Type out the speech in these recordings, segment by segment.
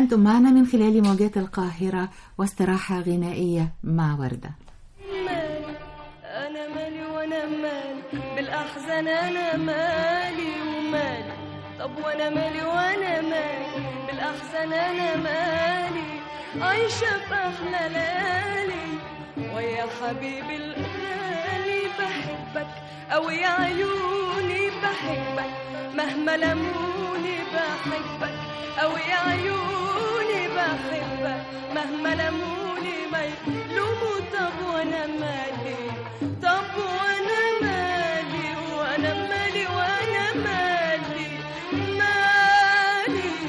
أنتم معنا من خلال موجات القاهرة واستراحة غنائية مع وردة مالي انا مالي وانا مالي بالاحزان انا مالي ومالي طب وانا مالي وانا مالي بالاحزان انا مالي عايشه في احلى ليالي ويا حبيبي الغالي بحبك او يا عيوني بحبك مهما لموني بحبك او يا عيوني بحبك مهما لموني ما يلوموا طب وانا مالي طب وانا مالي وانا مالي وانا مالي مالي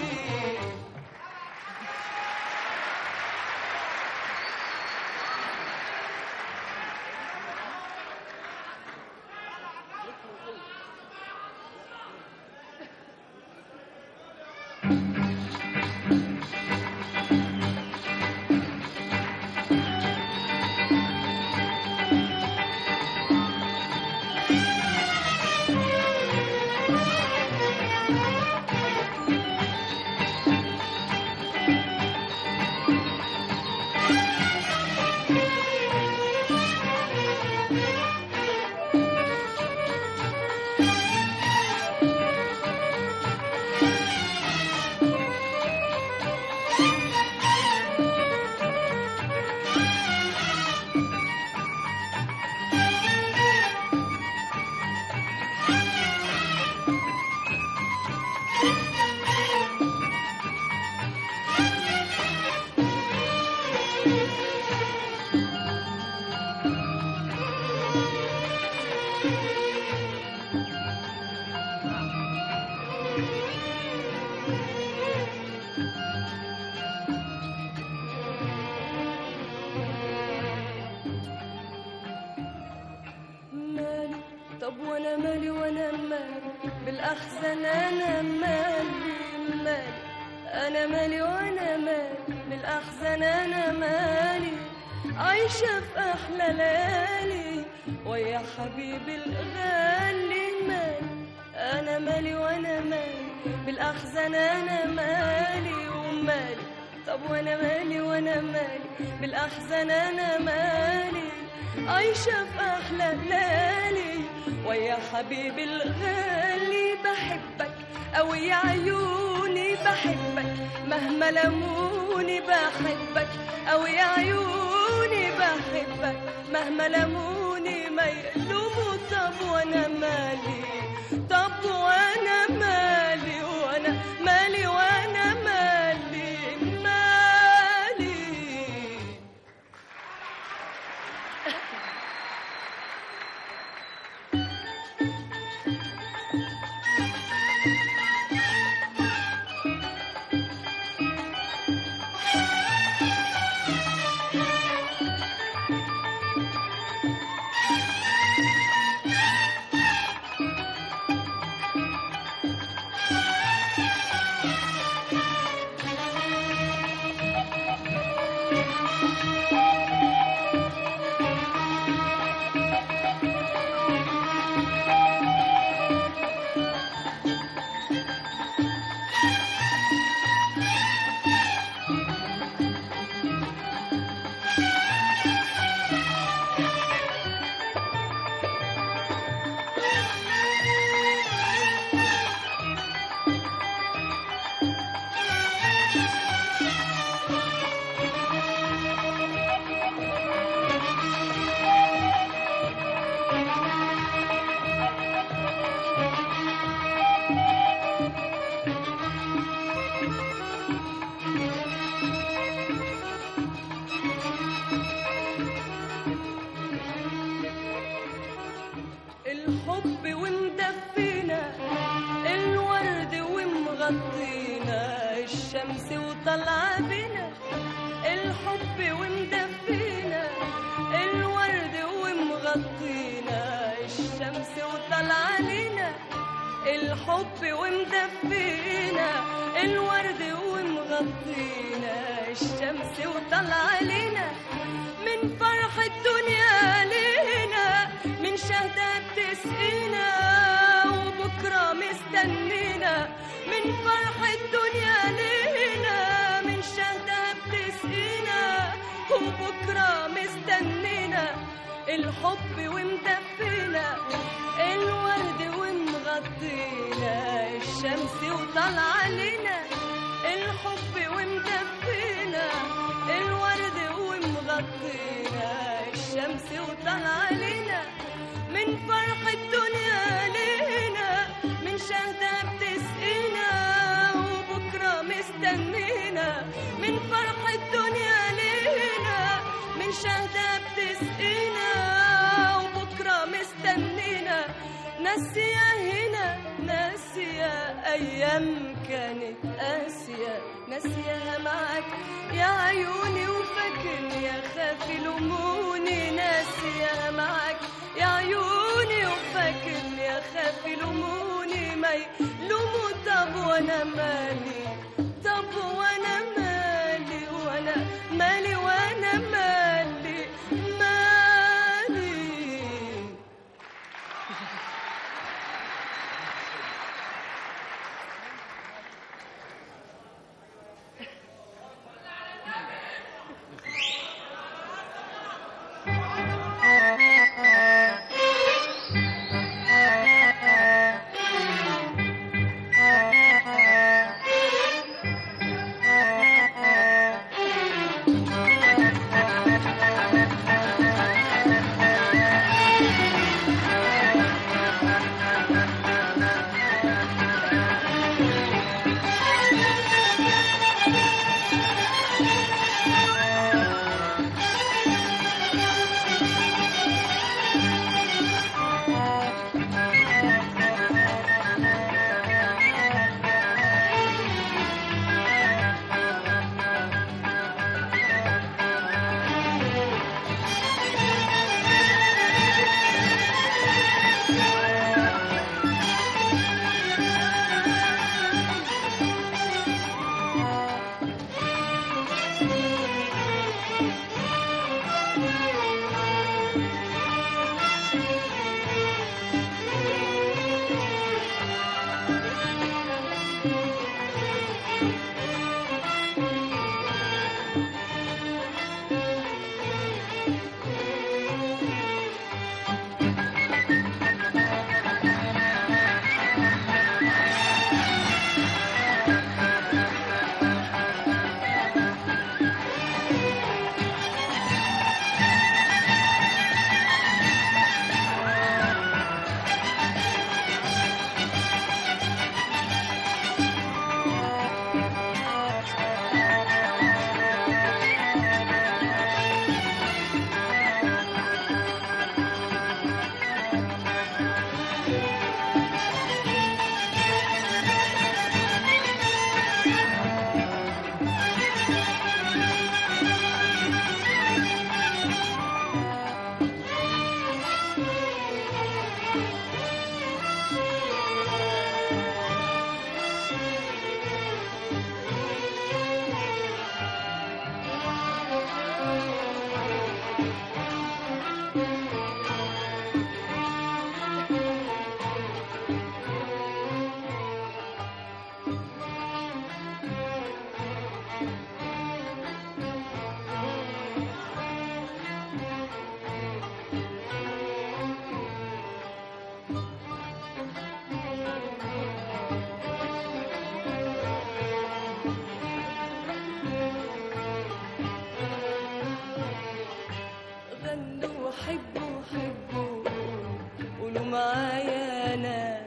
مالي طب وانا مالي وانا مالي بالاحزان انا مالي مالي انا مالي وانا مالي بالاحزان انا مالي عايشه في احلى ليالي ويا حبيبي الغالي مالي انا مالي وانا مالي بالاحزان انا مالي ومالي طب وانا مالي وانا مالي بالاحزان انا مالي عايشة في أحلى ليالي ويا حبيبي الغالي بحبك أو يا عيوني بحبك مهما لموني بحبك أو يا عيوني بحبك مهما لموني ما يلوموا طب وأنا مالي طب وأنا مالي وأنا مالي وأنا مالي مالي الحب ومدفينا الورد ومغطينا الشمس وطلع بنا الحب ومدفينا الورد ومغطينا الشمس وطلع لنا الحب ومدفينا الورد ومغطينا الشمس وطلع لنا من فرح الدنيا لينا من شهدة تسقينا وبكرة مستنينا من فرح الدنيا لينا من الحب ومدفينا الورد ومغطينا الشمس وطلع علينا الحب ومدفينا الورد ومغطينا الشمس وطلع علينا من فرح الدنيا لينا من شهدة بتسقينا وبكرة مستنينا من فرح الدنيا لينا من شهدة بتسقينا وبكرة مستنينا ناسية هنا ناسية أيام كانت قاسية ناسيها معك يا عيوني وفاكرني يا خافي لوموني ناسيها معك يا عيوني وفاكرني يا خافي لوموني ما يلوموا طب وانا مالي طب وانا مالي وانا مالي وانا مالي مالي غنوا حبوا حبوا قولوا معايا ناس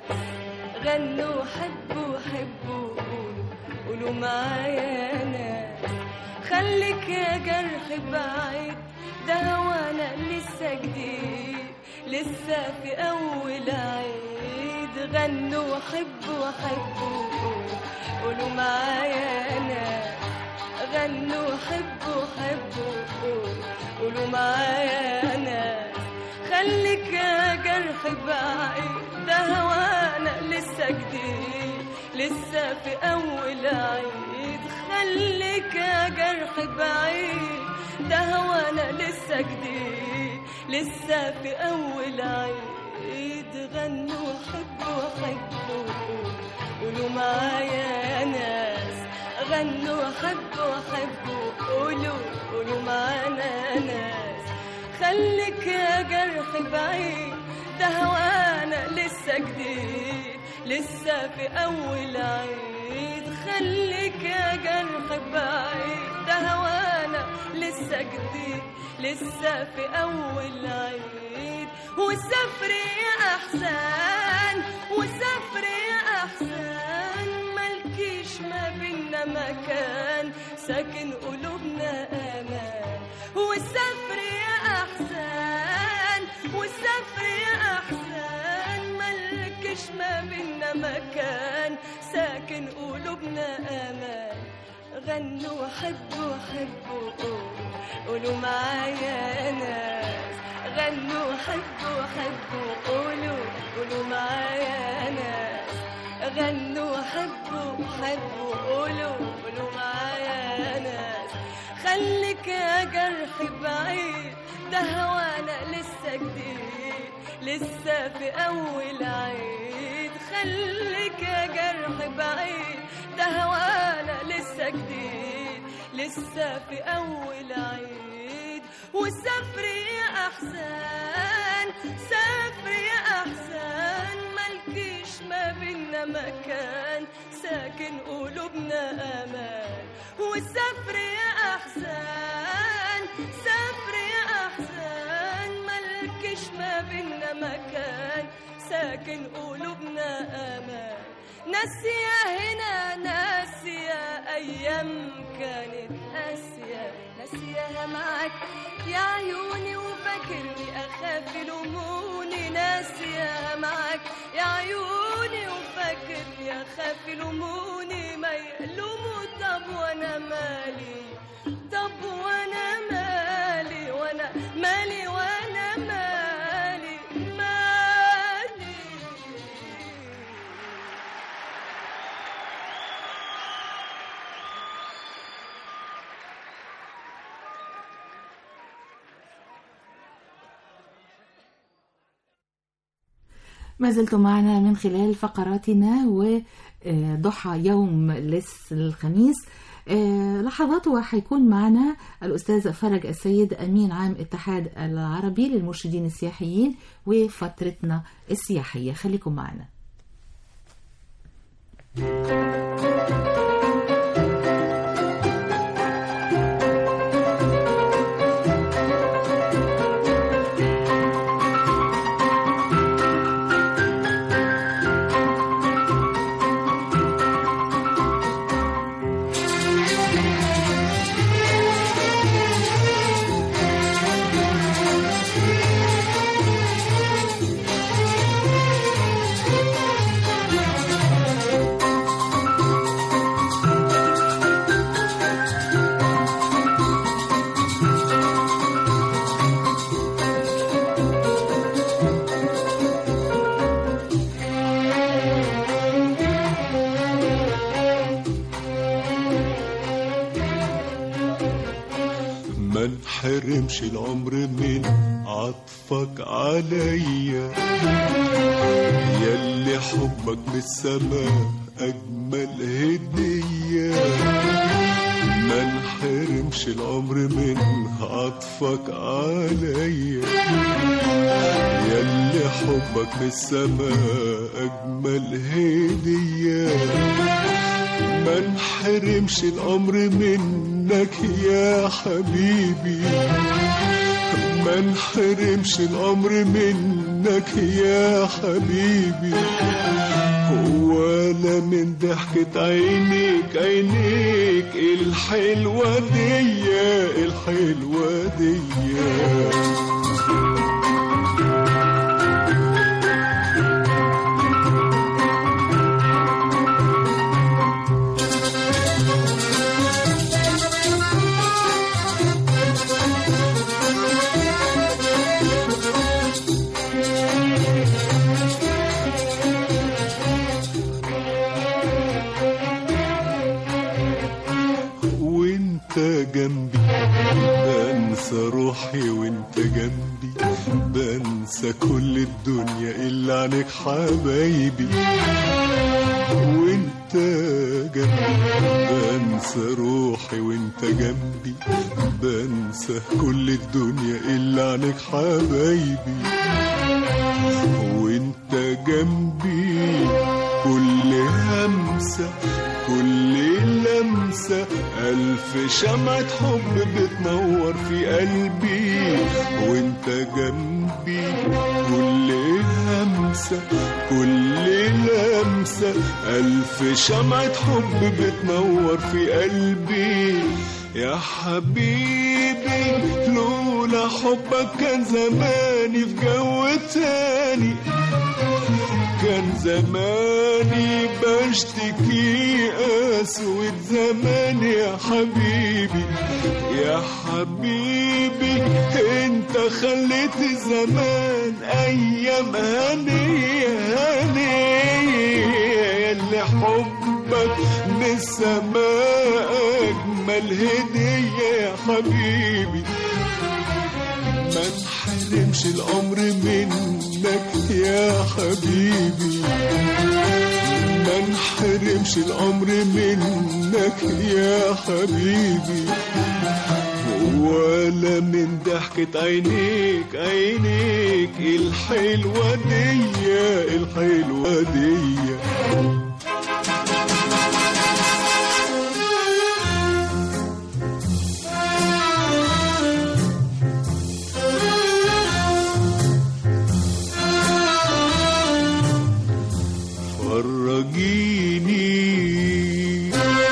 غنوا حبوا حبوا قولوا قولوا معايا ناس خليك يا جرح بعيد ده وانا لسه جديد لسه في اول عيد غنوا حبوا حبوا قولوا معايا ناس غنوا حبوا حبوا قولوا معايا ناس خليك يا جرح بعيد ده هوانا لسه جديد لسه في اول عيد خليك يا جرح بعيد ده هوانا لسه جديد لسه في اول عيد غنوا حبوا حبوا قولوا معايا يا ناس غنوا حبوا حبوا قولوا قولوا معانا ناس خليك يا جرح بعيد ده هوانا لسه جديد لسه في أول عيد خليك يا جرح بعيد ده هوانا لسه جديد لسه في أول عيد والسفر يا أحسن والسفر يا أحسن ملكيش ما بينا مكان ساكن قلوبنا أمان والسفر يا أحسن والسفر يا أحسن ملكش ما بينا مكان ساكن قلوبنا أمان غنوا حبوا حبوا قولوا قولوا معايا يا ناس غنوا حبوا حبوا قولوا قولوا معايا يا ناس غنوا حبوا حبوا قولوا قولوا معايا يا ناس خليك يا جرح بعيد ده هوانا لسه جديد لسه في أول عيد خليك يا جرح بعيد ده هوانا لسه جديد لسه في أول عيد والسفر يا أحسن سافر يا أحسن ملكيش ما بينا مكان ساكن قلوبنا أمان والسفر يا أحسن سافر يا أحسن ملكش ما بينا مكان ساكن قلوبنا أمان ناسية هنا ناسية أيام كانت قاسية ناسيها معاك يا عيوني وفاكرني أخاف يلوموني ناسيها معاك يا عيوني وفاكرني أخاف يلوموني ما يلوموا طب وأنا مالي طب وأنا مالي وأنا مالي وأنا مالي مالي ما زلتم معنا من خلال فقراتنا وضحى يوم لس الخميس آه، لحظات وحيكون معنا الأستاذ فرج السيد أمين عام اتحاد العربي للمرشدين السياحيين وفترتنا السياحية خليكم معنا ما انحرمش العمر من عطفك عليا ياللي حبك من السماء أجمل هدية ما انحرمش العمر من عطفك عليا ياللي حبك من السماء أجمل هدية ما انحرمش الأمر منك يا حبيبي ما انحرمش الأمر منك يا حبيبي ولا من ضحكة عينيك عينيك الحلوة دي الحلوة دي وانت جنبي بنسى روحي وانت جنبي بنسى كل الدنيا الا عنك حبايبي وانت جنبي بنسى روحي وانت جنبي بنسى كل الدنيا إلا عنك حبايبي وانت جنبي كل همسة كل لمسة ألف شمعة حب بتنور في قلبي وانت جنبي كل همسة كل لمسة ألف شمعة حب بتنور في قلبي يا حبيبي لولا حبك كان زماني في جو تاني كان زماني بشتكي أسود زمان يا حبيبي يا حبيبي انت خليت زمان ايام هنية هنية اللي حبك من السماء اجمل هدية يا حبيبي ما نحرمش العمر منك يا حبيبي ما نحرمش العمر منك يا حبيبي ولا من ضحكة عينيك عينيك الحلوة دي الحلوة دي فرجيني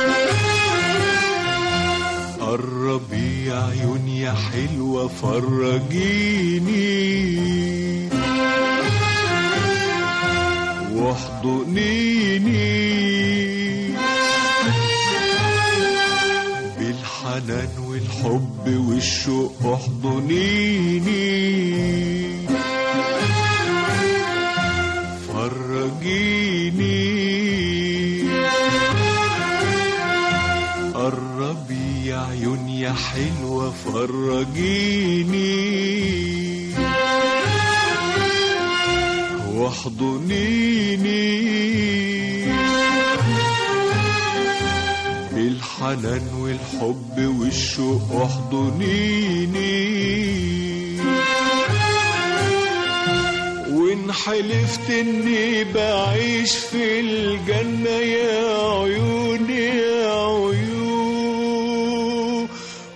قربي يا عيون يا حلوة فرجيني واحضنيني بالحنان والحب والشوق احضنيني فرجيني قربي يا عيون يا حلوة فرجيني واحضنيني بالحنان والحب والشوق احضنيني وان حلفت اني بعيش في الجنة يا عيوني يا عيون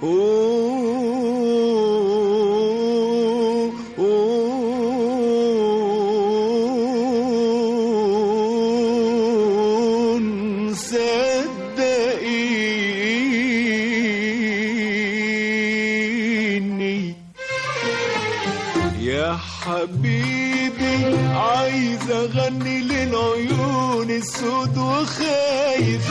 صدقيني يا حبيبي عايز اغني للعيون السود وخايف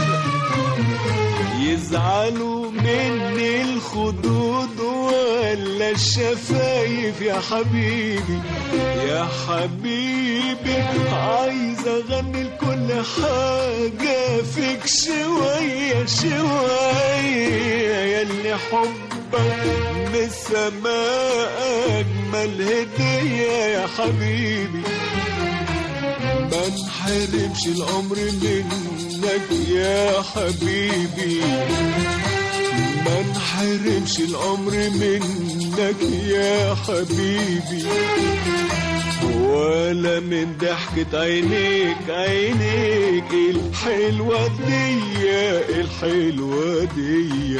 يزعلوا مني الخدود ولا الشفايف يا حبيبي يا حبيبي عايز اغني لكل حاجة فيك شوية شوية ياللي حبك من السماء أجمل هدية يا حبيبي ما نحرمش العمر منك يا حبيبي ما نحرمش العمر منك يا حبيبي ولا من ضحكة عينيك عينيك الحلوة دي الحلوة دي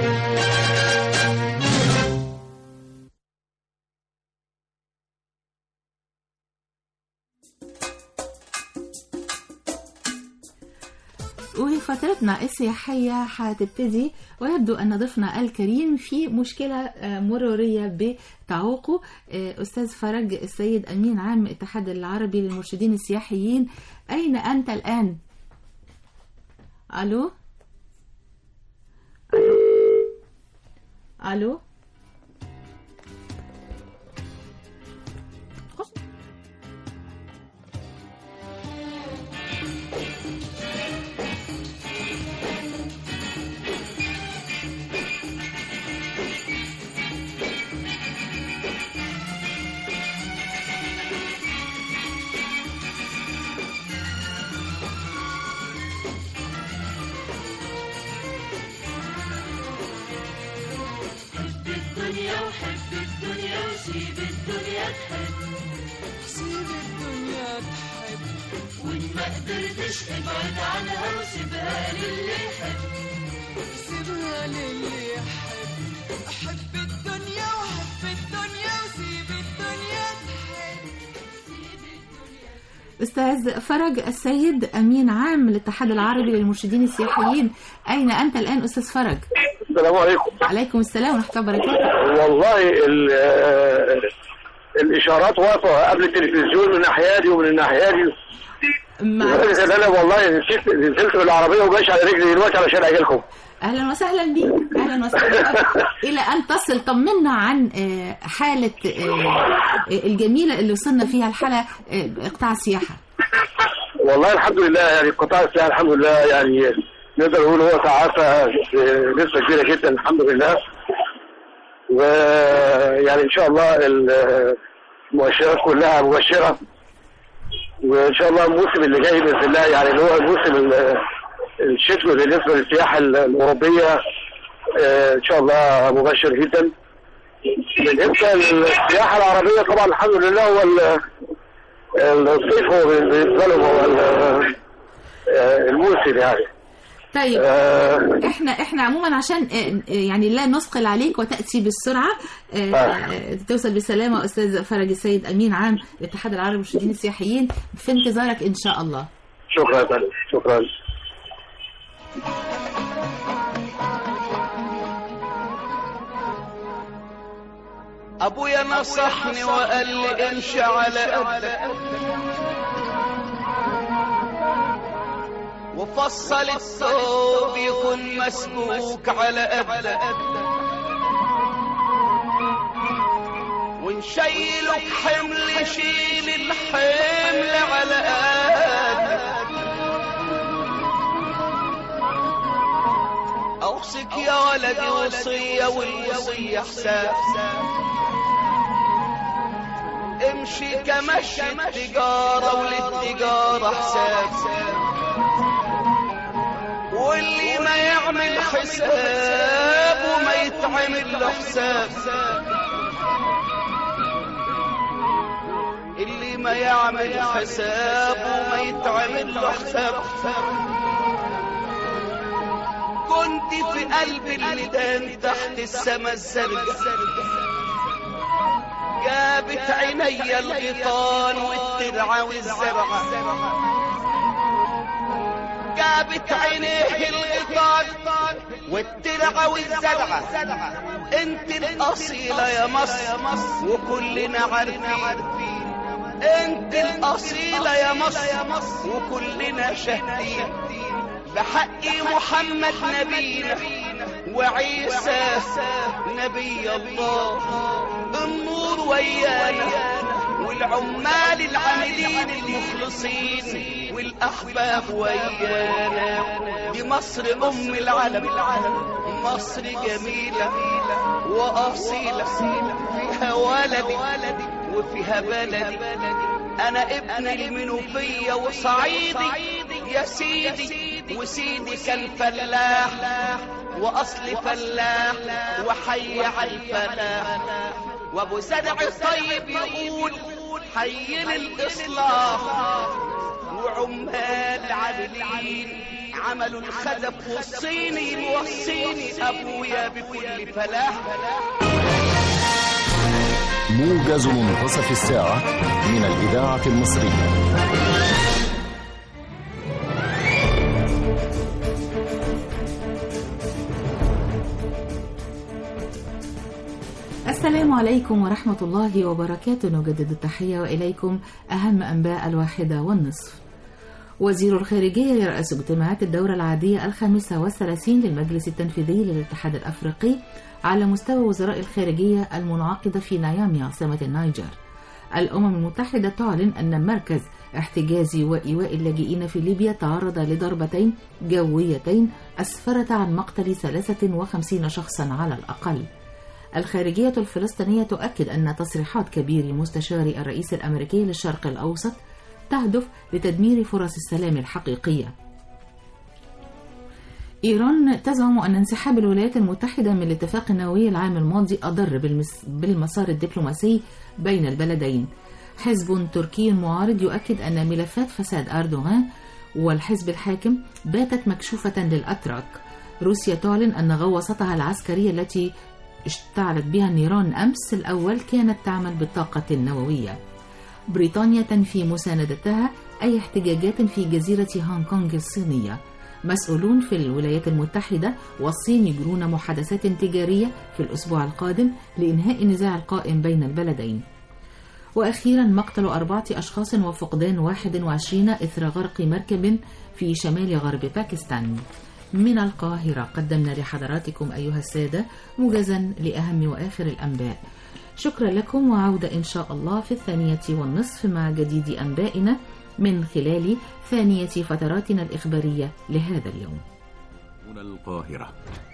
وفترتنا السياحية هتبتدي ويبدو أن ضيفنا الكريم في مشكلة آه، مرورية بتعوقه آه، أستاذ فرج السيد أمين عام الاتحاد العربي للمرشدين السياحيين أين أنت الآن؟ ألو؟ ألو؟ ألو؟ الدنيا وحب الدنيا وسيب الدنيا تحب سيب الدنيا تحب وإن ما قدرتش ابعد عنها وسيبها للي يحب سيبها للي يحب أحب الدنيا وحب الدنيا وسيب الدنيا تحب سيب الدنيا أستاذ فرج السيد أمين عام الاتحاد العربي للمرشدين السياحيين أين أنت الآن أستاذ فرج؟ السلام عليكم عليكم السلام ورحمة الله وبركاته والله ال- آه، الاشارات واقفه قبل التلفزيون من الناحيه دي ومن الناحيه دي مع... لدرجه ان انا والله نسيت نزلت بالعربيه وماشي على رجلي دلوقتي علشان اجي لكم أهلا وسهلا بك أهلا وسهلا بك. إلى أن تصل طمنا عن آه، حالة آه، الجميلة اللي وصلنا فيها الحالة آه، قطاع السياحة والله الحمد لله يعني قطاع السياحه الحمد لله يعني نقدر نقول هو تعافى بنسبه كبيره جدا الحمد لله ويعني ان شاء الله المؤشرات كلها مبشره وان شاء الله الموسم اللي جاي باذن الله يعني اللي هو الموسم ال- الشتوي بالنسبه للسياحه الاوروبيه آه، ان شاء الله مبشر جدا بالنسبه للسياحه العربيه طبعا الحمد لله هو ال- الصيف هو بالنسبه لهم هو ال- آه، الموسم يعني طيب آه، احنا احنا عموما عشان آه، آه، يعني لا نثقل عليك وتاتي بالسرعه آه، آه، توصل بسلامه استاذ فرج السيد امين عام الاتحاد العربي للمرشدين السياحيين في انتظارك ان شاء الله شكرا يا فندم شكرا ابويا نصحني وقال لي امشي على قدك وفصل الثوب يكون مسبوك على قدك ونشيلك حمل شيل الحمل على قدك اوصيك يا ولدي وصيه والوصيه حساب امشي كمشي التجارة وللتجارة حساب واللي ما يعمل حساب وما يتعمل له حساب اللي ما يعمل حساب وما يتعمل له حساب كنت في قلب الميدان تحت السما الزرقاء جابت عيني الغيطان والترعة والزرعة جابت عينيه الغيطان والترعة والزرعة انت الأصيلة يا مصر وكلنا عارفين انت الأصيلة يا مصر وكلنا شاهدين بحق محمد نبينا وعيسى نبي الله النور ويانا والعمال العاملين المخلصين والأحباب ويانا دي مصر أم العالم مصر جميلة وأصيلة فيها ولدي وفيها بلدي أنا ابن المنوفية وصعيدي يا سيدي وسيدي كان فلاح وأصل فلاح وحي على الفلاح وابو زرع الطيب يقول حي للإصلاح وعمال عاملين عملوا الخزف والصيني موصيني أبويا بكل فلاح موجز منتصف الساعة من الإذاعة المصرية السلام عليكم ورحمة الله وبركاته نجدد التحية وإليكم أهم أنباء الواحدة والنصف وزير الخارجية يرأس اجتماعات الدورة العادية الخامسة والثلاثين للمجلس التنفيذي للاتحاد الأفريقي على مستوى وزراء الخارجية المنعقدة في نيامي عاصمة النيجر الأمم المتحدة تعلن أن مركز احتجاز وإيواء اللاجئين في ليبيا تعرض لضربتين جويتين أسفرت عن مقتل 53 شخصا على الأقل الخارجية الفلسطينية تؤكد أن تصريحات كبير مستشار الرئيس الأمريكي للشرق الأوسط تهدف لتدمير فرص السلام الحقيقية إيران تزعم أن انسحاب الولايات المتحدة من الاتفاق النووي العام الماضي أضر بالمس... بالمسار الدبلوماسي بين البلدين حزب تركي معارض يؤكد أن ملفات فساد أردوغان والحزب الحاكم باتت مكشوفة للأتراك روسيا تعلن أن غواصتها العسكرية التي اشتعلت بها النيران أمس الأول كانت تعمل بالطاقة النووية بريطانيا تنفي مساندتها أي احتجاجات في جزيرة هونغ كونغ الصينية مسؤولون في الولايات المتحدة والصين يجرون محادثات تجارية في الأسبوع القادم لإنهاء النزاع القائم بين البلدين وأخيرا مقتل أربعة أشخاص وفقدان 21 إثر غرق مركب في شمال غرب باكستان من القاهرة قدمنا لحضراتكم أيها السادة موجزا لأهم وآخر الأنباء شكرا لكم وعودة إن شاء الله في الثانية والنصف مع جديد أنبائنا من خلال ثانية فتراتنا الإخبارية لهذا اليوم هنا القاهرة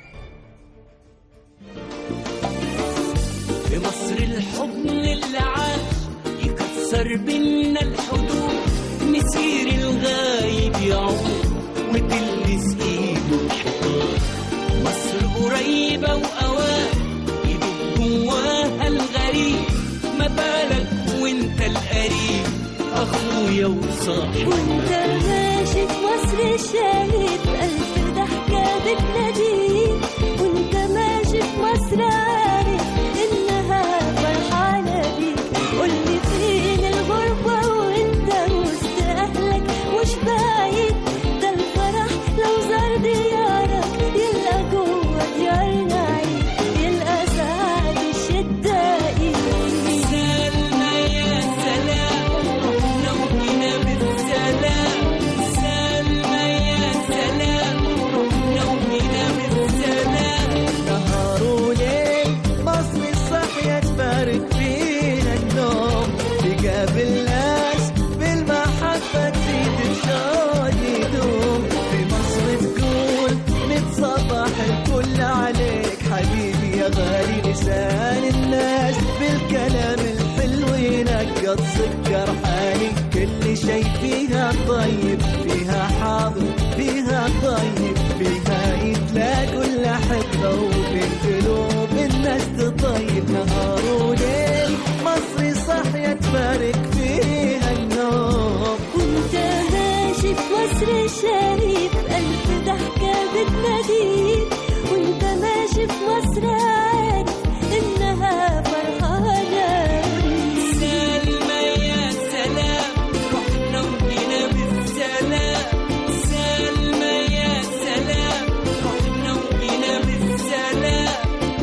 في مصر الحضن اللي عاش يكسر بينا الحدود مسير الغايب يعود وتلبس ايده الحيطان مصر قريبة وأوان يدوب جواها الغريب ما بالك وانت القريب أخويا وصاحبي وانت ماشي في مصر شايف ألف ضحكة بتناديك وانت ماشي في مصر عارف إنها فرحانة بيك قولي فين الغربة وانت وسط أهلك مش بعيد ده الفرح لو زار ديارك يلقى جوه ديارنا عيد يلقى سعد الشدة سلمى يا سلام رحنا وجينا بالسلام سلمى يا سلام رحنا وجينا بالسلام نهار وليل مصر صحية تبارك فينا النوم تقابل ناس بالمحبة تزيد الشوق يدوم في مصر تقول نتصبح الكل عليك حبيبي يا غالي لسان الناس بالكلام الحلو ينقط سكر حالي كل شي فيها طيب فيها حاضر فيها طيب فيها يتلاقوا الأحبة وبين قلوب الناس تطيب نهار وليل مصري صحية تبارك فيها النوم وانت ماشي في مصر شايف ألف ضحكة بتناديك وانت ماشي في مصر عارف إنها فرحانة بيك. سلمى يا سلام رحنا وجينا بالسلام سلمى يا سلام رحنا وجينا بالسلام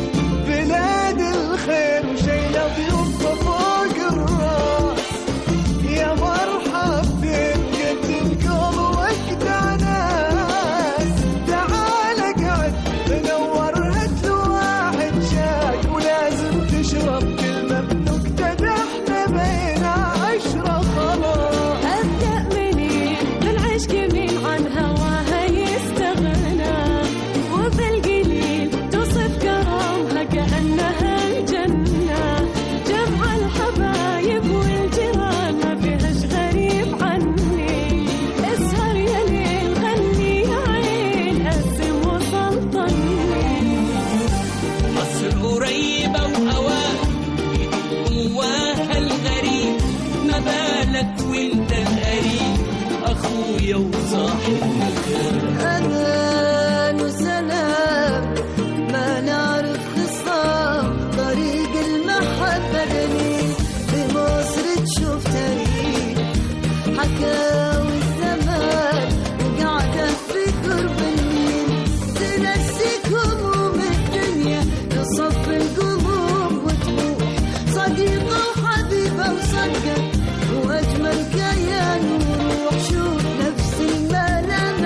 بلاد الخير وشيلة ضيوفها فوق الراس يا مرحب بك القلب وجدع ناس تعال اقعد منور هات له واحد شاي ولازم تشرب كلمة بنكتة احنا بين عشرة خلاص أبدأ منين بالعشق مين عن هواها يستغنى وبالقليل توصف كرامها كأنها الجنة جمع الحبايب والجيران ما فيهاش غريب عني اسهر يا ليل غني يا عين قسم وسلطني مصر قريبة وأوان جواها الغريب ما بالك وانت القريب أخويا وصاحبي أمان وسلام ما نعرف خصام طريق المحبة جميل بمصر تشوف تاريخ حكاوي الزمان وقاعدة في قرب النيل تنسيك هموم الدنيا تصف القلوب وتروح صديقة وحبيبة وصدقة وأجمل كيان وروح شوف نفس الملامح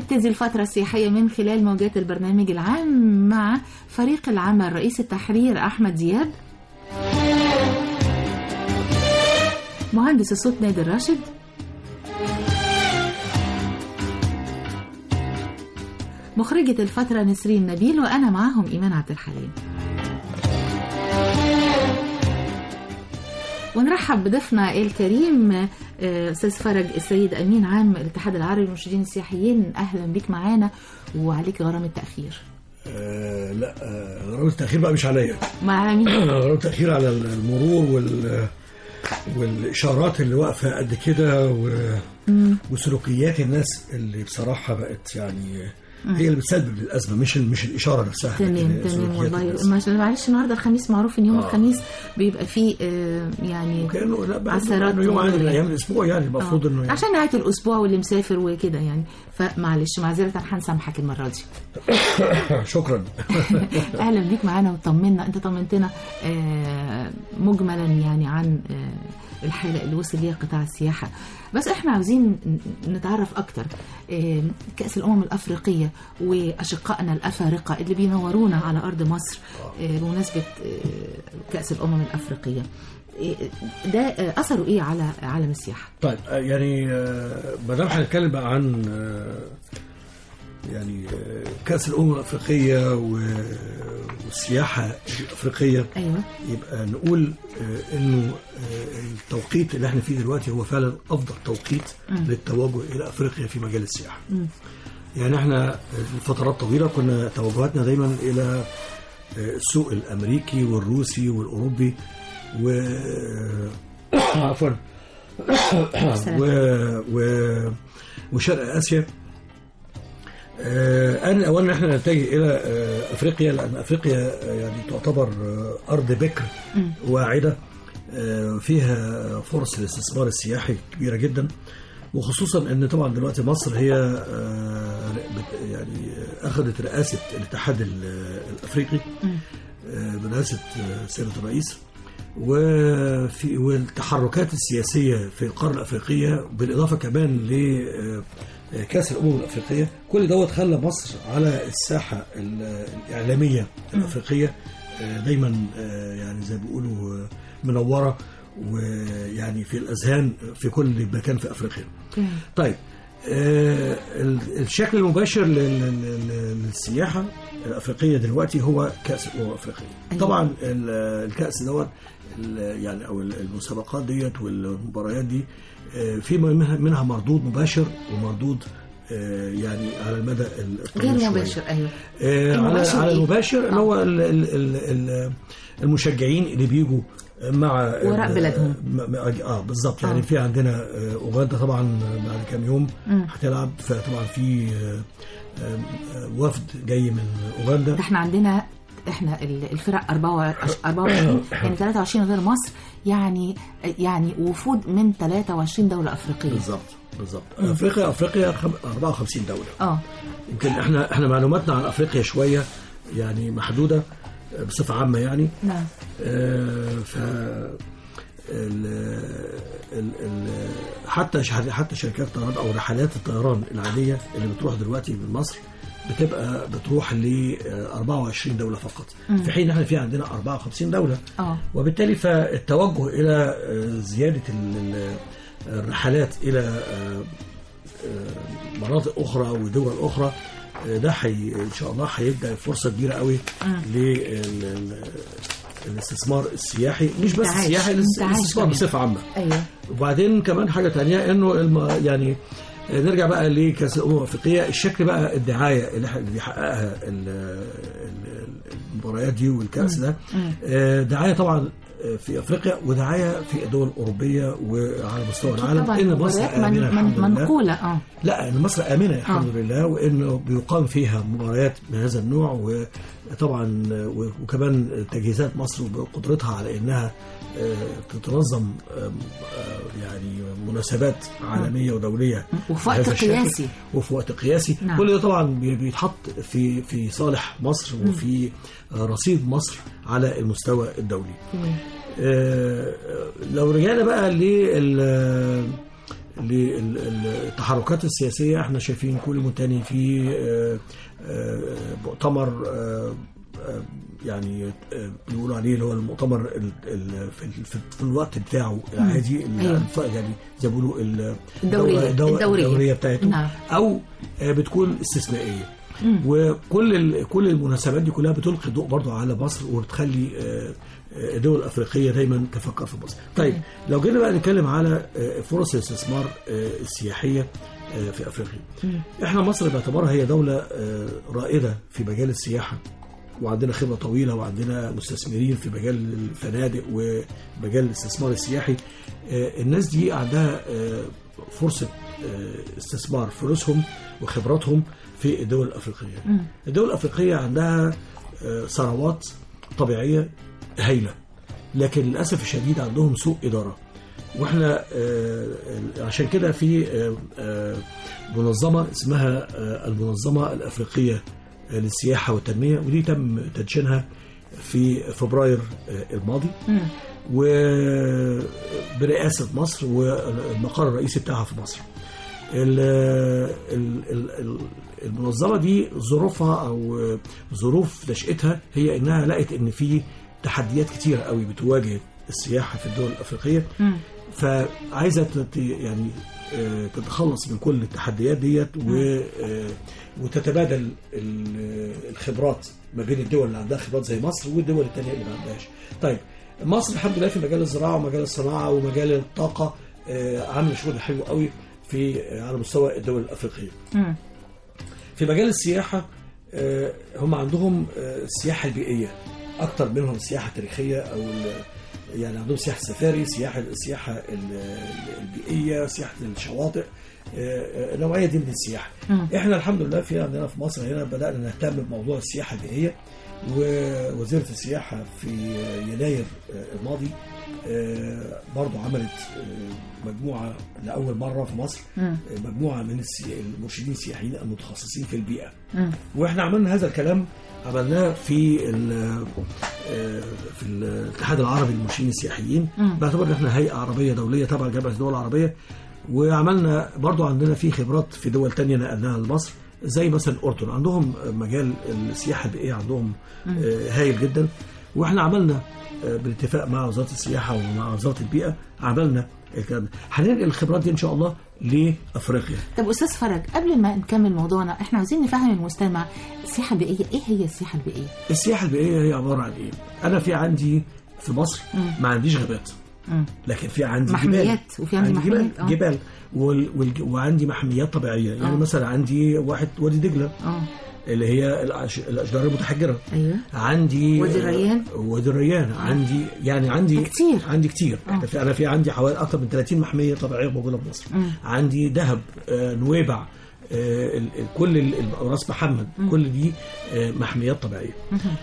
بنبتدي الفترة السياحية من خلال موجات البرنامج العام مع فريق العمل رئيس التحرير أحمد دياب مهندس الصوت نادر راشد مخرجة الفترة نسرين نبيل وأنا معهم إيمان عبد الحليم ونرحب بضيفنا الكريم آه، استاذ فرج السيد امين عام الاتحاد العربي للمرشدين السياحيين اهلا بك معانا وعليك غرامه تاخير آه لا آه غرامة التأخير بقى مش عليا مع مين غرامة التأخير على المرور وال والإشارات اللي واقفة قد كده و... وسلوكيات الناس اللي بصراحة بقت يعني هي اللي بتسبب الأزمة مش ال- مش الإشارة نفسها تمام لكن تمام سلوكيات والله الناس. مش- معلش النهارده الخميس معروف ان يوم آه. الخميس بيبقى فيه آه، يعني كأنه لا بقى عثرات إنه يوم عادي من مرورية. أيام الأسبوع يعني المفروض إنه يعني عشان نهايه الاسبوع واللي مسافر وكده يعني فمعلش معذره هنسامحك المره دي شكرا اهلا بيك معانا وطمنا انت طمنتنا آه، مجملا يعني عن آه، الحاله اللي وصل ليها قطاع السياحه بس احنا عاوزين ن- نتعرف اكتر آه، كاس الامم الافريقيه واشقائنا الافارقه اللي بينورونا على ارض مصر آه، بمناسبه آه، كاس الامم الافريقيه آه، ده آه، اثره ايه على عالم السياحه طيب آه، يعني آه، ما دام هنتكلم بقى عن آه، يعني آه، كأس الأمم الأفريقية و- والسياحة الأفريقية ايوه يبقى نقول آه، انه آه، التوقيت اللي احنا فيه دلوقتي هو فعلا افضل توقيت للتوجه الى افريقيا في مجال السياحه. يعني احنا لفترات طويله كنا توجهاتنا دايما الى آه، السوق الامريكي والروسي والاوروبي و عفوا و... و... وشرق اسيا آه، آن الأوان إن احنا نتجه إلى آه، أفريقيا لأن أفريقيا آه، يعني تعتبر آه، أرض بكر واعدة آه، فيها فرص الاستثمار السياحي كبيرة جدا وخصوصا ان طبعا دلوقتي مصر هي آه، بت- يعني آه، اخذت رئاسه الاتحاد ال- الافريقي آه، برئاسه آه، سياده الرئيس وفي والتحركات السياسيه في القاره الافريقيه بالاضافه كمان ل آه، كاس الامم الافريقيه كل دوت خلى مصر على الساحه ال- الاعلاميه الافريقيه آه، دايما آه، يعني زي ما بيقولوا آه، منوره ويعني في الاذهان في كل مكان في افريقيا. طيب آه، ال- الشكل المباشر لل- لل- للسياحه الافريقيه دلوقتي هو كاس الامم الافريقيه. أيوة. طبعا ال- الكاس دوت ال- يعني او ال- المسابقات ديت والمباريات دي آه، في منها منها مردود مباشر ومردود آه، يعني على المدى الطويل غير شوية. مباشر ايوه آه، على المباشر على إيه؟ المباشر اللي آه. هو ال- ال- ال- ال- المشجعين اللي بيجوا مع وراء ال- بلادهم. م- م- اه بالظبط آه. يعني في عندنا آه، اوغندا طبعا بعد كام يوم مم. هتلعب فطبعا في آه، آه، آه، وفد جاي من اوغندا ده احنا عندنا احنا ال- الفرق 24 يعني 23 غير مصر يعني يعني وفود من 23 دوله افريقيه بالظبط بالظبط افريقيا افريقيا خم- 54 دوله اه يمكن احنا احنا معلوماتنا عن افريقيا شويه يعني محدوده آه، بصفه عامه يعني نعم آه، ف ال ال ال حتى ش- حتى شركات الطيران او رحلات الطيران العاديه اللي بتروح دلوقتي من مصر بتبقى بتروح ل 24 دوله فقط في حين احنا في عندنا 54 دوله اه وبالتالي فالتوجه الى آه، زياده ال- ال- الرحلات الى آه، آه، مناطق اخرى ودول اخرى آه، ده حي ان شاء الله هيبدا فرصه كبيره قوي للاستثمار السياحي مش بس انتعاش. السياحي انتعاش الاستثمار كمان. بصفه عامه ايوه وبعدين كمان حاجه تانية انه الم... يعني نرجع بقى لكاس الامم الافريقيه الشكل بقى الدعايه اللي, ح- اللي بيحققها ال- ال- المباريات دي والكاس ده آه، دعايه طبعا في افريقيا ودعايه في الدول الاوروبيه وعلى مستوى العالم طبعا ان مصر مباريات من امنه الحمد من لله منقوله اه لا ان مصر امنه الحمد لله وانه بيقام فيها مباريات من هذا النوع وطبعا وكمان تجهيزات مصر وقدرتها على انها آه، تتنظم آه، آه، يعني مناسبات عالميه ودوليه وفي وقت بهذا الشكل. قياسي. وفي وقت قياسي نعم. كل ده طبعا بي- بيتحط في في صالح مصر وفي آه، رصيد مصر على المستوى الدولي تمام. آه، لو رجعنا بقى لل للتحركات السياسيه احنا شايفين كل منتهي في آه، آه، مؤتمر آه، آه، يعني آه، بيقولوا عليه اللي هو المؤتمر ال- ال- في ال- في في الوقت بتاعه العادي ال- أيوة. الف- يعني زي ما بيقولوا ال- الدورية. الدو- الدورية. الدوريه بتاعتهم نعم. او آه، بتكون استثنائيه وكل ال- كل المناسبات دي كلها بتلقي الضوء برضو على مصر وبتخلي آه، آه، الدول الافريقيه دايما تفكر في مصر. طيب لو جينا بقى نتكلم على آه، فرص الاستثمار آه، السياحيه آه، في افريقيا. احنا مصر باعتبارها هي دوله آه، رائده في مجال السياحه وعندنا خبره طويله وعندنا مستثمرين في مجال الفنادق ومجال الاستثمار السياحي آه، الناس دي عندها آه، فرصه آه، استثمار فلوسهم وخبراتهم في الدول الافريقيه. الدول الافريقيه عندها آه، ثروات طبيعيه هايله لكن للاسف الشديد عندهم سوء اداره واحنا آه، عشان كده في آه، آه، منظمه اسمها آه، المنظمه الافريقيه للسياحه والتنميه ودي تم تدشينها في فبراير آه، الماضي وبرئاسه مصر والمقر الرئيسي بتاعها في مصر. ال- ال- ال- ال- المنظمه دي ظروفها او ظروف نشاتها هي انها لقت ان في تحديات كتيره قوي بتواجه السياحه في الدول الافريقيه فعايزه تت- يعني آه، تتخلص من كل التحديات ديت و آه، وتتبادل ال- الخبرات ما بين الدول اللي عندها خبرات زي مصر والدول التانية اللي ما عندهاش. طيب مصر الحمد لله في مجال الزراعه ومجال الصناعه ومجال الطاقه آه، عامله شغل حلو قوي في آه، على مستوى الدول الافريقيه. مم. في مجال السياحة آه، هم عندهم آه، السياحة البيئية أكتر منهم السياحة التاريخية أو ال- يعني عندهم سياحة سفاري سياحة السياحة ال- ال- البيئية سياحة الشواطئ آه، آه، النوعية دي من السياحة احنا الحمد لله في عندنا في مصر هنا بدأنا نهتم بموضوع السياحة البيئية ووزيرة السياحة في يناير آه، الماضي آه، برضو عملت آه، مجموعة لأول مرة في مصر آه، مجموعة من السي- المرشدين السياحيين المتخصصين في البيئة واحنا عملنا هذا الكلام عملناه في ال- آه، في الاتحاد العربي للمرشدين السياحيين باعتبار ان احنا هيئه عربيه دوليه تبع جامعه الدول العربيه وعملنا برضو عندنا في خبرات في دول تانية نقلناها لمصر زي مثلا الاردن عندهم مجال السياحه البيئيه عندهم آه، هايل جدا واحنا عملنا آه، بالاتفاق مع وزاره السياحه ومع وزاره البيئه عملنا الكلام ده هننقل الخبرات دي ان شاء الله لافريقيا طب استاذ فرج قبل ما نكمل موضوعنا احنا عايزين نفهم المستمع السياحه البيئيه ايه هي السياحه البيئيه السياحه البيئيه هي عباره عن ايه؟ انا في عندي في مصر ما عنديش غابات مم. لكن في عندي محميات، جبال وفي عندي جبال محميات، آه. جبال وال... وال... وعندي محميات طبيعيه يعني آه. مثلا عندي واحد وادي دجله اه اللي هي الأش... الاشجار المتحجره ايوه عندي وادي الريان؟ وادي الريان عندي يعني عندي كتير. عندي كتير آه. احنا في انا في عندي حوالي اكثر من 30 محميه طبيعيه موجوده في مصر مم. عندي دهب آه، نويبع آه، ال- ال- كل ال- ال- راس محمد كل دي آه، محميات طبيعيه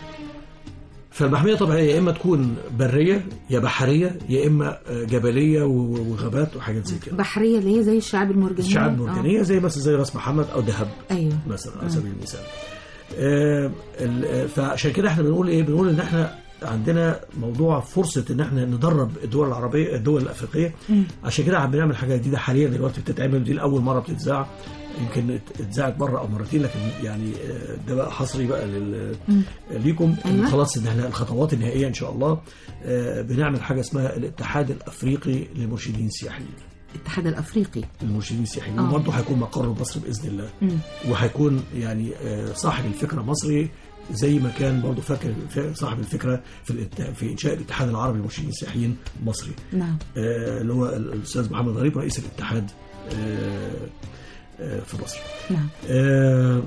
فالمحميه الطبيعيه يا اما تكون بريه يا بحريه يا اما آه، جبليه و- وغابات وحاجات زي كده بحريه اللي هي زي الشعاب المرجانيه الشعاب آه. المرجانيه زي مثلا زي راس محمد او دهب ايوه مثلا على سبيل المثال آه، ال- آه، فعشان كده احنا بنقول ايه بنقول ان احنا عندنا موضوع فرصه ان احنا ندرب الدول العربيه الدول الافريقيه عشان كده عم بنعمل حاجه جديده حاليا دلوقتي بتتعمل دي لاول مره بتتذاع يمكن ات- اتذاعت مره او مرتين لكن يعني آه، ده بقى حصري بقى لل- ليكم أيوة. خلاص ان احنا الخطوات النهائيه ان شاء الله آه، بنعمل حاجه اسمها الاتحاد الافريقي للمرشدين السياحيين الاتحاد الافريقي المرشدين السياحيين آه. وبرضه هيكون مقره مصر باذن الله مم. وهيكون يعني آه، صاحب الفكره مصري زي ما كان برضه فاكر ف- صاحب الفكره في الات- في انشاء الاتحاد العربي للمرشدين السياحيين المصري نعم آه، اللي هو الاستاذ محمد غريب رئيس الاتحاد آه، آه، في مصر نعم آه،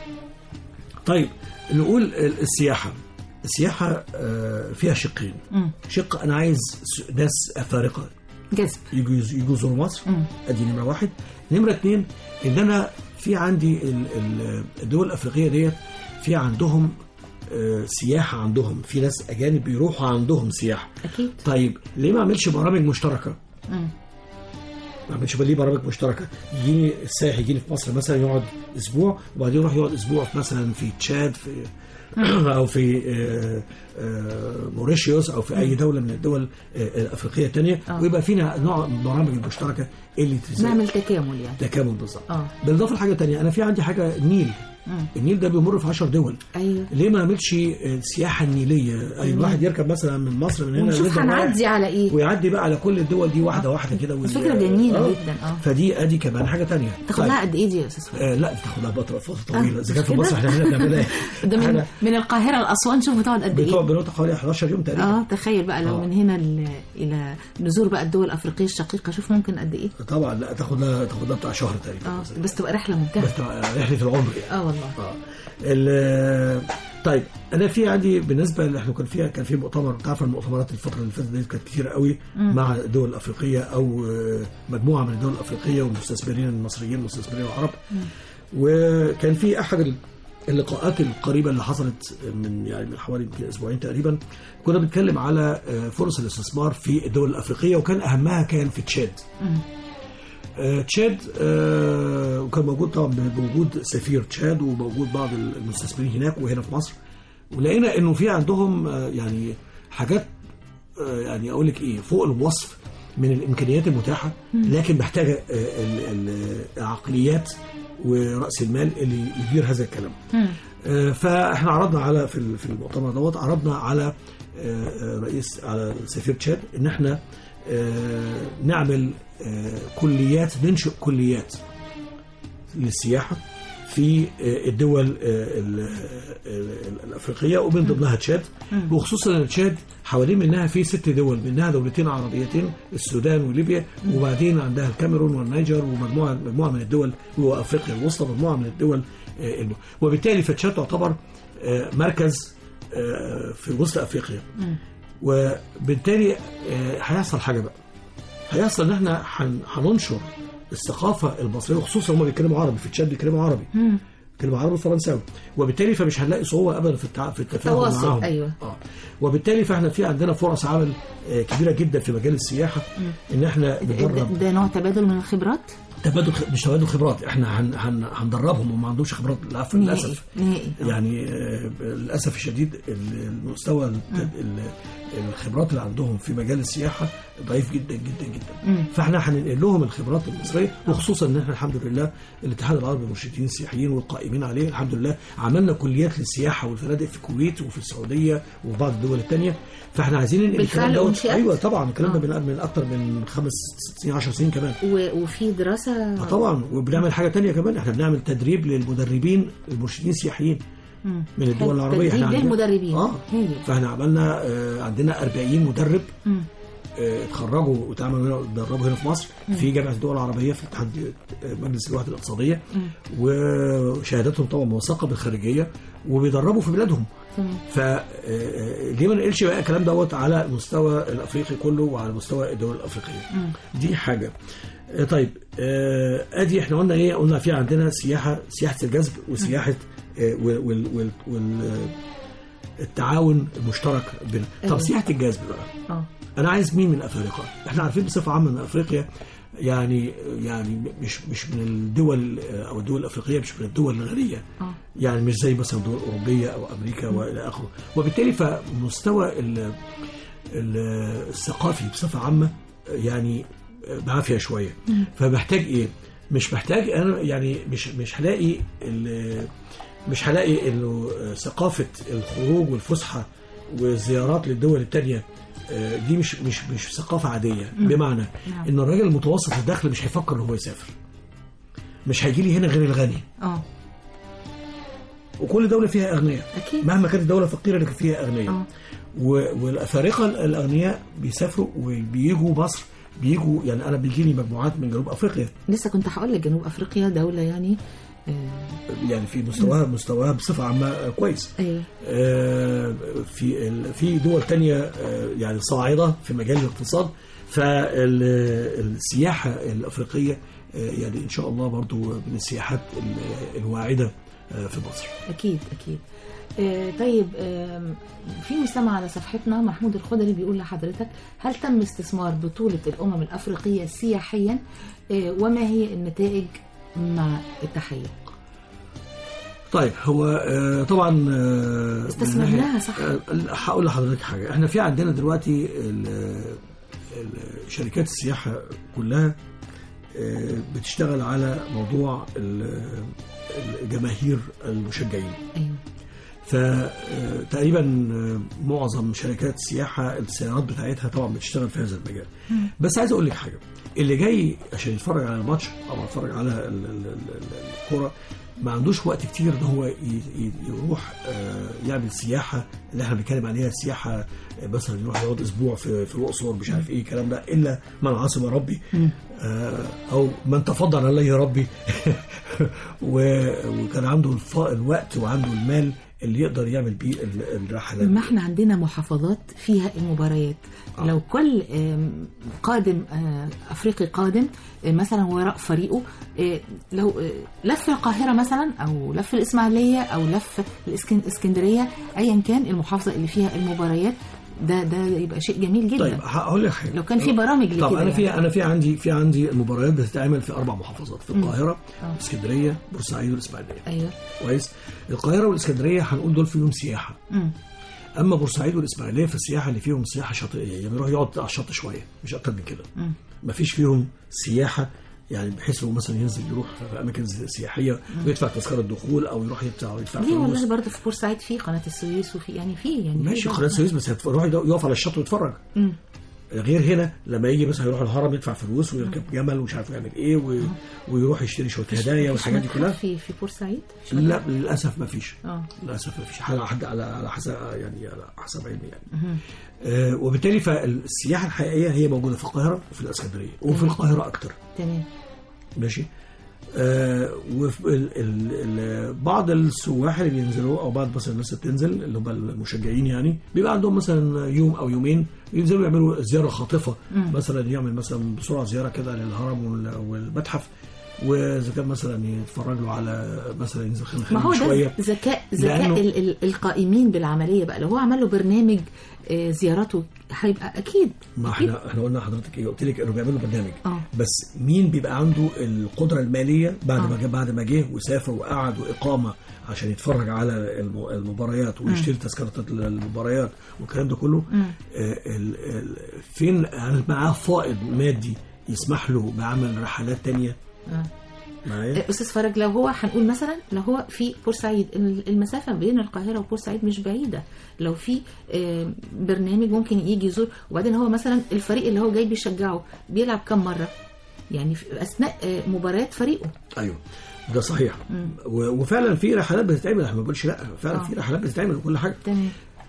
طيب نقول ال- السياحه السياحه آه، فيها شقين مم. شق انا عايز س- ناس افارقه جذب يجوا يجوا يزوروا مصر مم. ادي نمره واحد نمره اثنين ان انا في عندي ال- ال- الدول الافريقيه ديت في عندهم آه، سياحه عندهم في ناس اجانب بيروحوا عندهم سياحه اكيد طيب ليه ما اعملش برامج مشتركه مم. ما عملش ليه برامج مشتركه يجيني السائح يجيني في مصر مثلا يقعد اسبوع وبعدين يروح يقعد اسبوع في مثلا في تشاد في او في آه، آه، موريشيوس او في اي دوله من الدول آه، الافريقيه الثانيه آه. ويبقى فينا نوع من البرامج المشتركه اللي تساعد نعمل تكامل يعني تكامل بالظبط اه بالاضافه لحاجه ثانيه انا في عندي حاجه النيل مم. النيل ده بيمر في 10 دول ايوه ليه ما نعملش السياحه النيليه اي الواحد يركب مثلا من مصر من هنا ونشوف للجزائر هنعدي على ايه ويعدي بقى على كل الدول دي واحده واحده كده وي- فكرة جميلة آه. جدا اه فدي ادي كمان حاجه تانية تاخد لها قد ايه دي يا استاذ فؤاد؟ آه لا تاخد لها فتره فتره طويله آه، اذا كان في كده؟ مصر احنا هنا بنعملها ده من احنا من القاهره لاسوان شوف بتقعد قد بتقعد ايه بنقطة حوالي 11 يوم تقريبا اه تخيل بقى لو آه. من هنا ل- الى نزور بقى الدول الافريقيه الشقيقه شوف ممكن قد ايه طبعا لا تاخد لها تاخد لها بتاع شهر تقريبا اه مثلاً. بس تبقى رحله ممتعه بس تبقى رحله العمر يعني اه والله اه ال- طيب انا في عندي بالنسبه اللي احنا كان فيها كان في مؤتمر تعرف المؤتمرات الفتره اللي فاتت دي كانت كتير قوي مع الدول الافريقيه او آه، مجموعه من الدول الافريقيه والمستثمرين المصريين والمستثمرين العرب وكان في احد ال- اللقاءات القريبه اللي حصلت من يعني من حوالي يمكن اسبوعين تقريبا كنا بنتكلم على آه، فرص الاستثمار في الدول الافريقيه وكان اهمها كان في تشاد آه، تشاد آه، وكان موجود طبعا بوجود سفير تشاد وموجود بعض المستثمرين هناك وهنا في مصر ولقينا انه في عندهم آه، يعني حاجات آه، يعني اقول لك ايه فوق الوصف من الامكانيات المتاحه لكن محتاجه آه، ال- ال- العقليات وراس المال اللي يدير هذا الكلام. آه، فاحنا عرضنا على في ال- في المؤتمر دوت عرضنا على آه، آه، رئيس على سفير تشاد ان احنا آه، نعمل آه، كليات ننشئ كليات للسياحه في آه، الدول آه، ال- ال- الافريقيه ومن ضمنها تشاد وخصوصا ان تشاد حوالين منها في ست دول منها دولتين عربيتين السودان وليبيا وبعدين عندها الكاميرون والنيجر ومجموعه مجموعه من الدول وافريقيا الوسطى مجموعه من الدول آه، الم- وبالتالي فتشاد تعتبر آه، مركز آه، في وسط افريقيا وبالتالي آه، هيحصل حاجه بقى هيحصل ان احنا هن- هننشر الثقافه المصريه وخصوصا هم بيتكلموا عربي في تشاد بيتكلموا عربي بيتكلموا عربي وفرنساوي وبالتالي فمش هنلاقي صعوبه ابدا في التع... في التفاهم التواصل، معاهم أيوة. اه وبالتالي فاحنا في عندنا فرص عمل آه، كبيره جدا في مجال السياحه ان احنا ده, ندرب ده نوع تبادل من الخبرات تبادل خ- مش تبادل خبرات احنا هن... هن... هندربهم وما عندهمش خبرات للأسف- نهائي للاسف نهائي آه. يعني آه، للاسف الشديد ال- المستوى الت- ال- الخبرات اللي عندهم في مجال السياحه ضعيف جدا جدا جدا مم. فاحنا هننقل لهم الخبرات المصريه وخصوصا ان احنا الحمد لله الاتحاد العربي للمرشدين السياحيين والقائمين عليه الحمد لله عملنا كليات للسياحه والفنادق في الكويت وفي السعوديه وفي بعض الدول الثانيه فاحنا عايزين ننقل بالفعل الكلام دوت أنشئت؟ ايوه طبعا الكلام ده آه. من من اكتر من خمس ست سنين 10 سنين كمان و- وفي دراسه آه طبعا وبنعمل حاجه تانية كمان احنا بنعمل تدريب للمدربين المرشدين السياحيين مم. من الدول العربيه تدريب عندنا- للمدربين. اه هايل. فاحنا عملنا آه عندنا 40 مدرب مم. آه، اتخرجوا واتعملوا هنا اتدربوا هنا في مصر في جامعه الدول العربيه في اتحاد آه، مجلس الوحده الاقتصاديه وشهاداتهم طبعا موثقه بالخارجيه وبيدربوا في بلادهم تمام ف آه، آه، ليه ما نقلش بقى الكلام دوت على المستوى الافريقي كله وعلى مستوى الدول الافريقيه دي حاجه آه، طيب آه، ادي احنا قلنا ايه قلنا في عندنا سياحه سياحه الجذب وسياحه آه، وال وال وال وال آه، التعاون المشترك بين طب أيوة. سياحه الجذب بقى اه انا عايز مين من الافارقه احنا عارفين بصفه عامه ان افريقيا يعني يعني مش مش من الدول او الدول الافريقيه مش من الدول الغنيه اه يعني مش زي مثلا الدول الاوروبيه او امريكا والى اخره وبالتالي فمستوى ال- ال- الثقافي بصفه عامه يعني بعافيه شويه فمحتاج ايه مش محتاج انا يعني مش مش هلاقي ال- مش هلاقي انه ثقافه الخروج والفسحه والزيارات للدول التانية آه، دي مش مش مش ثقافه عاديه بمعنى نعم. ان الراجل المتوسط الدخل مش هيفكر ان هو يسافر مش هيجي لي هنا غير الغني اه وكل دوله فيها اغنياء اكيد مهما كانت الدوله فقيره لكن فيها اغنياء اه و- والافارقه الاغنياء بيسافروا وبيجوا مصر بيجوا يعني انا بيجي لي مجموعات من جنوب افريقيا لسه كنت هقول لك جنوب افريقيا دوله يعني آه يعني في مستواها مستواها بصفه عامه آه، كويس ايوه آه، في ال- في دول تانية آه، يعني صاعدة في مجال الاقتصاد فالسياحة الأفريقية آه، يعني إن شاء الله برضو من السياحات ال- الواعدة آه، في مصر أكيد أكيد آه، طيب آم، في مستمع على صفحتنا محمود الخضري بيقول لحضرتك هل تم استثمار بطولة الأمم الأفريقية سياحيا آه، وما هي النتائج مع التحية طيب هو آه، طبعا آه، استثمرناها، من ناحية- صح؟ آه، هقول لحضرتك حاجه احنا في عندنا دلوقتي ال- ال- شركات السياحه كلها آه، بتشتغل على موضوع ال- الجماهير المشجعين أيوه فتقريبا معظم شركات السياحه السيارات بتاعتها طبعا بتشتغل في هذا المجال بس عايز اقول لك حاجه اللي جاي عشان يتفرج على الماتش او يتفرج على ال- ال- ال- ال- الكوره ما عندوش وقت كتير ان هو ي- ي- يروح آه، يعمل سياحه اللي احنا بنتكلم عليها سياحه آه، مثلا يروح يقعد اسبوع في في الاقصر مش عارف ايه الكلام ده الا من عاصم ربي آه، او من تفضل عليه ربي و- وكان عنده الف- الوقت وعنده المال اللي يقدر يعمل بيه ال- الرحلات ما احنا عندنا محافظات فيها المباريات آه. لو كل آم، قادم آه، افريقي قادم آه، مثلا وراء فريقه آه، لو آه، لف القاهره مثلا او لف الاسماعيليه او لف الإسكن- الاسكندريه ايا كان المحافظه اللي فيها المباريات ده ده يبقى شيء جميل جدا طيب هقول لك حاجه لو كان في برامج طب لكده انا في يعني. انا في عندي في عندي المباريات بتتعمل في اربع محافظات في القاهره آه. اسكندريه بورسعيد والاسماعيليه ايوه كويس القاهره والاسكندريه هنقول دول فيهم سياحه مم. اما بورسعيد والاسماعيليه في السياحه اللي فيهم سياحه شاطئيه يعني يروح يقعد على الشط شويه مش اكتر من كده مم. مفيش فيهم سياحه يعني بحيث لو مثلا ينزل يروح في اماكن سياحيه ويدفع تذكره دخول او يروح يدفع يدفع ليه والله فلوس برضه في بورسعيد في قناه السويس وفي يعني في يعني في ماشي برضه. قناه السويس بس هتروح يقف على الشط ويتفرج مم. غير هنا لما يجي مثلا يروح الهرم يدفع فلوس ويركب جمل ومش عارف يعمل ايه و... ويروح يشتري شويه هدايا مفيش والحاجات دي متحف كلها في في بورسعيد مفيش لا متحف؟ للاسف ما فيش اه للاسف ما فيش على حد على على حسب يعني على حسب علمي يعني آه وبالتالي فالسياحه الحقيقيه هي موجوده في القاهره وفي الاسكندريه وفي القاهره اكتر تمام ماشي آه وفي ال ال ال بعض السواح اللي بينزلوا او بعض مثلا الناس اللي بتنزل اللي هم المشجعين يعني بيبقى عندهم مثلا يوم او يومين ينزلوا يعملوا زياره خاطفه مثلا يعمل مثلا بسرعه زياره كده للهرم وال- والمتحف واذا كان مثلا يتفرج له على مثلا ينزل خلال ما هو شويه ده ذكاء ذكاء لأنه- ال- ال- القائمين بالعمليه بقى لو هو عمل له برنامج آه، زيارته هيبقى اكيد ما أكيد. احنا احنا قلنا لحضرتك ايه قلت لك انه بيعملوا برنامج اه بس مين بيبقى عنده القدره الماليه بعد آه. ما جه بعد ما جه وسافر وقعد واقامه عشان يتفرج على الم- المباريات ويشتري تذكره المباريات والكلام ده كله مم. آه، ال- ال- فين هل معاه فائض مادي يسمح له بعمل رحلات تانية آه. معايا استاذ فرج لو هو هنقول مثلا لو هو في بورسعيد ال- المسافه بين القاهره وبورسعيد مش بعيده لو في آه، برنامج ممكن يجي يزور وبعدين هو مثلا الفريق اللي هو جاي بيشجعه بيلعب كم مره يعني في اثناء آه، مباريات فريقه ايوه ده صحيح و- وفعلا في رحلات بتتعمل احنا ما بنقولش لا فعلا آه. في رحلات بتتعمل وكل حاجه تمام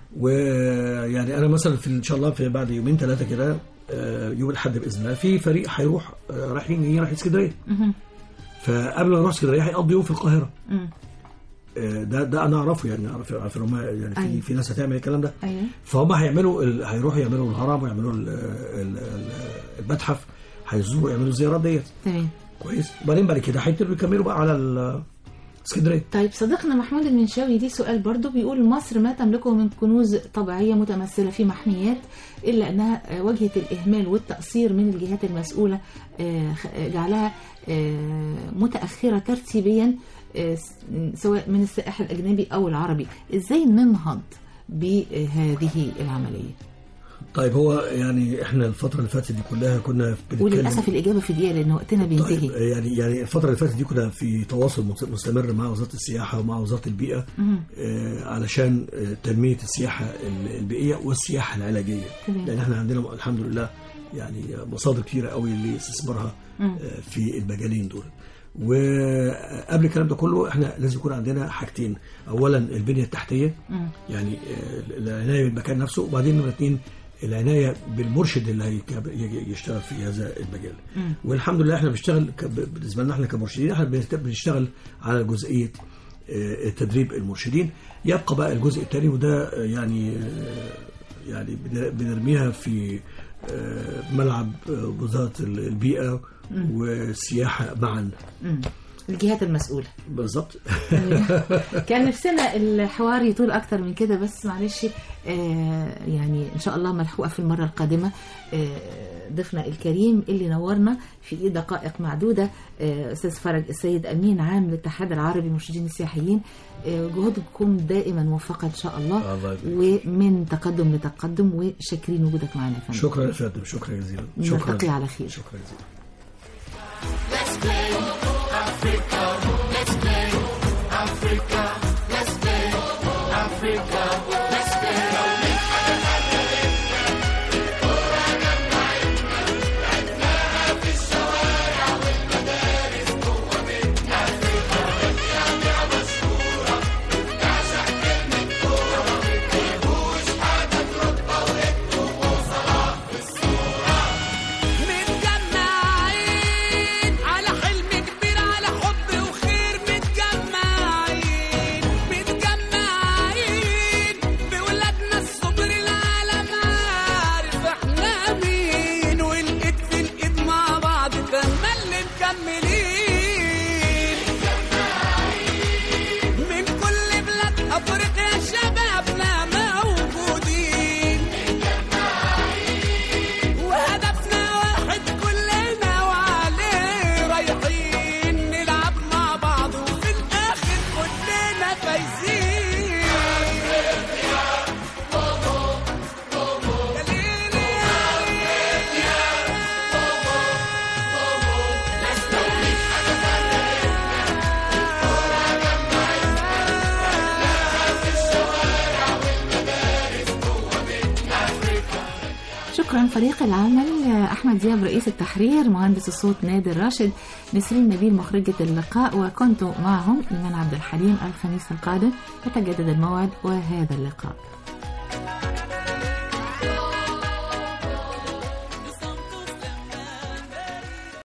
ويعني انا مثلا في ان شاء الله في بعد يومين ثلاثه كده آه، يوم الاحد باذن الله في فريق هيروح آه، رايحين ايه رايحين اسكندريه مهم. فقبل ما نروح اسكندريه هيقضي يوم في القاهره مم. آه، ده ده انا اعرفه يعني اعرف اعرف ان هم يعني في أيوة. في ناس هتعمل الكلام ده ايوه فهم هيعملوا ال... هيروحوا يعملوا الهرم ويعملوا ال... ال... ال... المتحف هيزوروا يعملوا الزيارات ديت تمام كويس وبعدين بعد كده هيبتدوا يكملوا بقى على ال- اسكندريه طيب صديقنا محمود المنشاوي دي سؤال برضو بيقول مصر ما تملكه من كنوز طبيعية متمثلة في محميات إلا أنها آه، واجهت الإهمال والتقصير من الجهات المسؤولة آه، خ- آه، جعلها آه، متأخرة ترتيبيا آه، س- سواء من السائح الأجنبي أو العربي إزاي ننهض بهذه العملية طيب هو يعني احنا الفتره اللي فاتت دي كلها كنا بنتكلم وللأسف الإجابة في دقيقة لأن وقتنا طيب بينتهي يعني يعني الفترة اللي فاتت دي كنا في تواصل مت- مستمر مع وزارة السياحة ومع وزارة البيئة مهم. آه، علشان آه، تنمية السياحة ال- البيئية والسياحة العلاجية تمام. لأن احنا عندنا الحمد لله يعني مصادر كتيرة قوي لاستثمارها مم. آه، في المجالين دول وقبل الكلام ده كله احنا لازم يكون عندنا حاجتين اولا البنيه التحتيه مم. يعني آه، العنايه بالمكان نفسه وبعدين نمره اثنين العنايه بالمرشد اللي هيك- يجي يشتغل في هذا المجال مم. والحمد لله احنا بنشتغل ك- بالنسبه لنا احنا كمرشدين احنا بنت- بنشتغل على جزئيه آه، تدريب المرشدين يبقى بقى الجزء الثاني وده آه، يعني آه، يعني بن- بنرميها في آه، ملعب آه، وزاره البيئه والسياحه معا مم. الجهات المسؤولة بالظبط كان نفسنا الحوار يطول أكتر من كده بس معلش آه يعني إن شاء الله ملحوقة في المرة القادمة آه ضيفنا الكريم اللي نورنا في دقائق معدودة آه أستاذ فرج السيد أمين عام الاتحاد العربي للمرشدين السياحيين آه جهودكم دائما موفقة إن شاء الله الله يبارك. ومن تقدم لتقدم وشاكرين وجودك معنا يا فندم شكرا يا فندم شكرا جزيلا شكرا نلتقي على خير شكرا جزيلا متجمعين على حلم كبير على حب وخير متجمعين متجمعين بولادنا الصبر العالم عارف احنا مين والايد في الايد مع بعض تملي مكملين من كل بلاد افريقيا شبابنا موجودين وهدفنا واحد كلنا وعليه رايحين نلعب مع بعض وفي الاخر كلنا فايزين يا ليل يا شكرا فريق العمل أحمد دياب رئيس التحرير مهندس الصوت نادر راشد نسرين نبيل مخرجة اللقاء وكنت معهم إيمان عبد الحليم الخميس القادم يتجدد الموعد وهذا اللقاء